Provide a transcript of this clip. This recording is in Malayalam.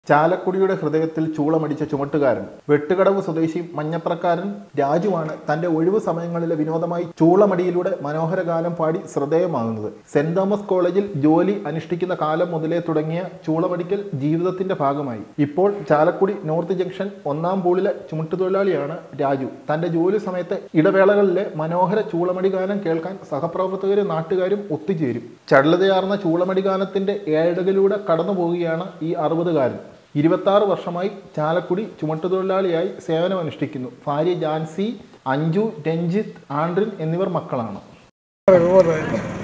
ചാലക്കുടിയുടെ ഹൃദയത്തിൽ ചൂളമടിച്ച ചുമട്ടുകാരൻ വെട്ടുകടവ് സ്വദേശി മഞ്ഞപ്രക്കാരൻ രാജുവാണ് തന്റെ ഒഴിവു സമയങ്ങളിലെ വിനോദമായി ചൂളമടിയിലൂടെ മനോഹര ഗാനം പാടി ശ്രദ്ധേയമാകുന്നത് സെന്റ് തോമസ് കോളേജിൽ ജോലി അനുഷ്ഠിക്കുന്ന കാലം മുതലേ തുടങ്ങിയ ചൂളമടിക്കൽ ജീവിതത്തിന്റെ ഭാഗമായി ഇപ്പോൾ ചാലക്കുടി നോർത്ത് ജംഗ്ഷൻ ഒന്നാം പൂളിലെ ചുമട്ടുതൊഴിലാളിയാണ് രാജു തന്റെ ജോലി സമയത്തെ ഇടവേളകളിലെ മനോഹര ചൂളമടി ഗാനം കേൾക്കാൻ സഹപ്രവർത്തകരും നാട്ടുകാരും ഒത്തുചേരും ചടുലതയാർന്ന ചൂളമടി ഗാനത്തിന്റെ ഏഴകളിലൂടെ കടന്നു പോവുകയാണ് ഈ അറുപതുകാരൻ ഇരുപത്താറ് വർഷമായി ചാലക്കുടി ചുമട്ടുതൊഴിലാളിയായി സേവനമനുഷ്ഠിക്കുന്നു ഭാര്യ ജാൻസി അഞ്ജു രഞ്ജിത്ത് ആൻഡ്രിൻ എന്നിവർ മക്കളാണ് ഓർമ്മ